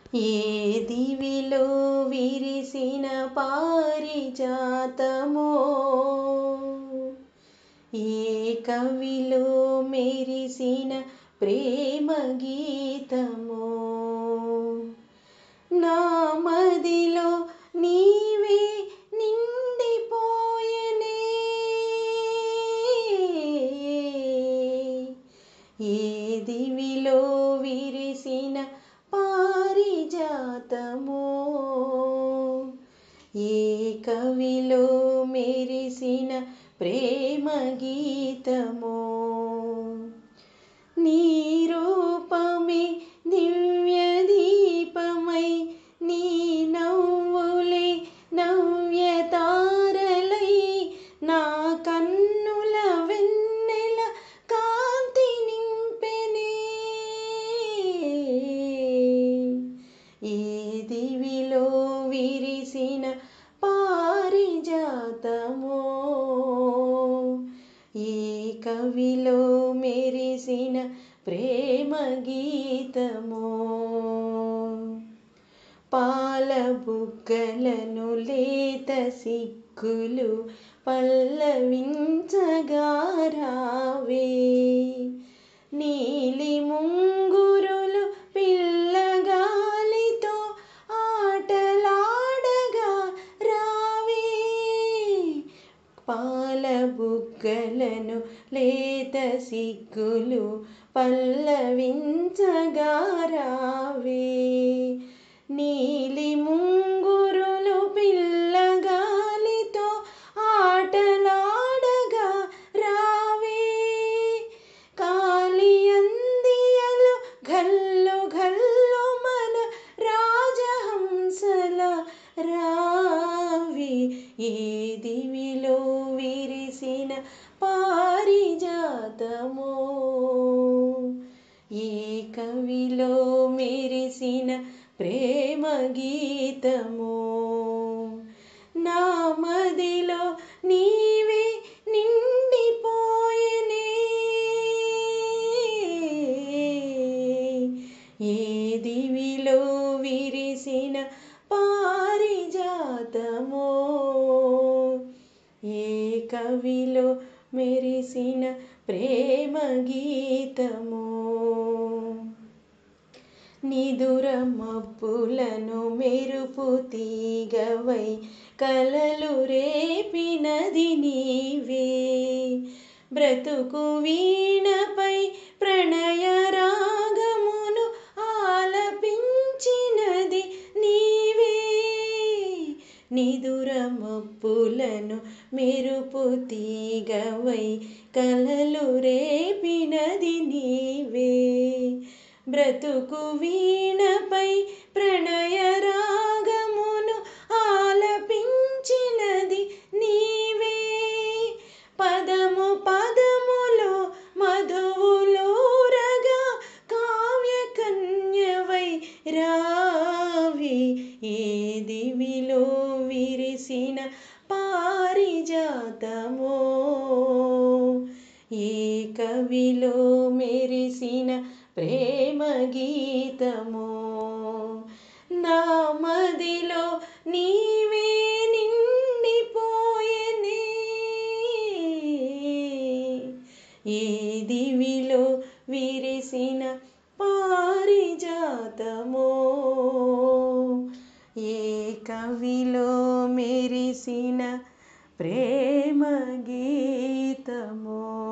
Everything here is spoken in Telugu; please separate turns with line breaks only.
ఏ దివిలో విరిసిన పారిజాతమో ఏ కవిలో మెరిసిన ప్రేమ గీతమో నా మదిలో నీవే నిండిపోయనే ఏ దివిలో విరిసిన పారిజాతమో ఏ కవిలో మెరిసిన ప్రేమ గీతమో నీ రూపమే దివ్య దీపమై నీ నవ్వులే నవ్య తారలై నా కన్నుల వెన్నెల కాంతి నింపెనే ఏ దివిలో విరిసిన పారిజాతమో ఏ కవిలో మెరిసిన ప్రేమ గీతమో పాల బుగ్గలను లేత సిగ్గులు పల్లవించగారావే నీలి ముంగురులు పిల్లగాలితో ఆటలాడగా రావే పాల బుగ్గలను లేత సిగ్గులు పల్లవించగారావే నీలి ముంగురులు పిల్లగాలితో ఆటలాడగా రావే కాలి అందియలు గల్లు గల్లు మన రాజహంసల రావి ఏ దివిలో విరిసిన పారిజాతమో ఏ కవిలో మెరిసిన ప్రేమ గీతమో నా మదిలో నీవే నిండిపోయనే ఏ దివిలో విరిసిన పారిజాతమో ఏ కవిలో మెరిసిన ప్రేమ గీతమో నిదుర మబ్బులను మెరుపు తీగవై కలలు రేపినది నీవే బ్రతుకు వీణపై ప్రణయ రాగమును ఆలపించినది నీవే నిదుర మబ్బులను మెరుపు తీగవై కలలు రేపినది నీవే బ్రతుకు వీణపై ప్రణయ రాగమును ఆలపించినది నీవే పదము పదములో మధువులోరగా కావ్య కన్యవై రావి ఏ దివిలో విరిసిన పారిజాతమో ఏ కవిలో మెరిసిన ప్రేమ గీతమో నా మదిలో నీవే నిండిపోయనే ఏ దివిలో విరిసిన పారిజాతమో ఏ కవిలో మెరిసిన ప్రేమ గీతమో